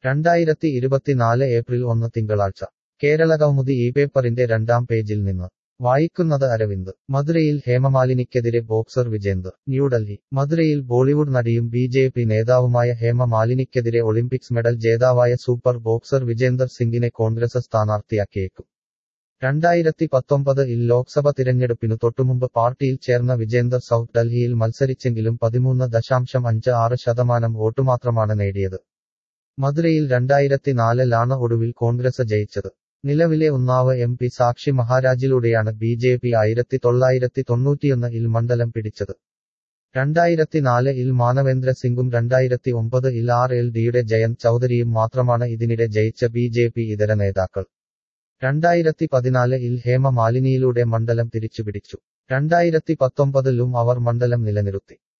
രണ്ടായിരത്തി ഇരുപത്തിനാല് ഏപ്രിൽ ഒന്ന് തിങ്കളാഴ്ച കേരളകൗമുദി ഈ പേപ്പറിന്റെ രണ്ടാം പേജിൽ നിന്ന് വായിക്കുന്നത് അരവിന്ദ് മധുരയിൽ ഹേമമാലിനിക്കെതിരെ ബോക്സർ വിജേന്ദർ ന്യൂഡൽഹി മധുരയിൽ ബോളിവുഡ് നടിയും ബി ജെ പി നേതാവുമായ ഹേമ മാലിനിക്കെതിരെ ഒളിമ്പിക്സ് മെഡൽ ജേതാവായ സൂപ്പർ ബോക്സർ വിജേന്ദർ സിംഗിനെ കോൺഗ്രസ് സ്ഥാനാർത്ഥിയാക്കിയേക്കും രണ്ടായിരത്തി പത്തൊമ്പത് ഇൽ ലോക്സഭ തിരഞ്ഞെടുപ്പിനു തൊട്ടുമുമ്പ് പാർട്ടിയിൽ ചേർന്ന വിജേന്ദർ സൗത്ത് ഡൽഹിയിൽ മത്സരിച്ചെങ്കിലും പതിമൂന്ന് ദശാംശം അഞ്ച് ആറ് ശതമാനം വോട്ടുമാത്രമാണ് നേടിയത് മധുരയിൽ രണ്ടായിരത്തി നാലിലാണ് ഒടുവിൽ കോൺഗ്രസ് ജയിച്ചത് നിലവിലെ ഉന്നാവ് എം പി സാക്ഷി മഹാരാജിലൂടെയാണ് ബി ജെ പി ആയിരത്തി തൊള്ളായിരത്തി തൊണ്ണൂറ്റിയൊന്ന് ഇൽ മണ്ഡലം പിടിച്ചത് രണ്ടായിരത്തി നാല് ഇൽ മാനവേന്ദ്ര സിംഗും രണ്ടായിരത്തി ഒമ്പത് ഇൽ ആർ എൽ ഡിയുടെ ജയന്ത് ചൌധരിയും മാത്രമാണ് ഇതിനിടെ ജയിച്ച ബി ജെ പി ഇതര നേതാക്കൾ രണ്ടായിരത്തി പതിനാല് ഇൽ ഹേമ മാലിനിയിലൂടെ മണ്ഡലം തിരിച്ചുപിടിച്ചു രണ്ടായിരത്തി പത്തൊമ്പതിലും അവർ മണ്ഡലം നിലനിർത്തി